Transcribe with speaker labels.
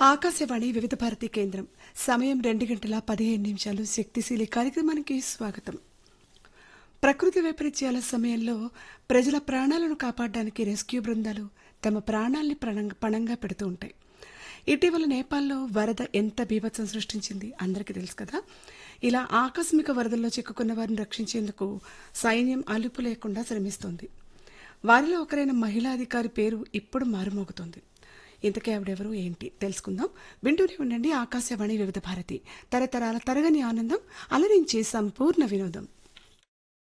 Speaker 1: ఆకాశవాణి వివిధ భారతి కేంద్రం సమయం రెండు గంటల పదిహేను నిమిషాలు శక్తిశీలి కార్యక్రమానికి స్వాగతం ప్రకృతి వైపరీత్యాల సమయంలో ప్రజల ప్రాణాలను కాపాడడానికి రెస్క్యూ బృందాలు తమ ప్రాణాల్ని ప్రణంగ- పణంగా పెడుతూ ఉంటాయి ఇటీవల నేపాల్లో వరద ఎంత బీభత్సం సృష్టించింది అందరికీ తెలుసు కదా ఇలా ఆకస్మిక వరదల్లో చిక్కుకున్న వారిని రక్షించేందుకు సైన్యం అలుపు లేకుండా శ్రమిస్తోంది వారిలో ఒకరైన మహిళా అధికారి పేరు ఇప్పుడు మారుమోగుతోంది ఇంతకీ ఆవిడెవరు ఏంటి తెలుసుకుందాం వింటూనే ఉండండి ఆకాశవాణి వివిధ భారతి తరతరాల తరగని ఆనందం అలరించే సంపూర్ణ వినోదం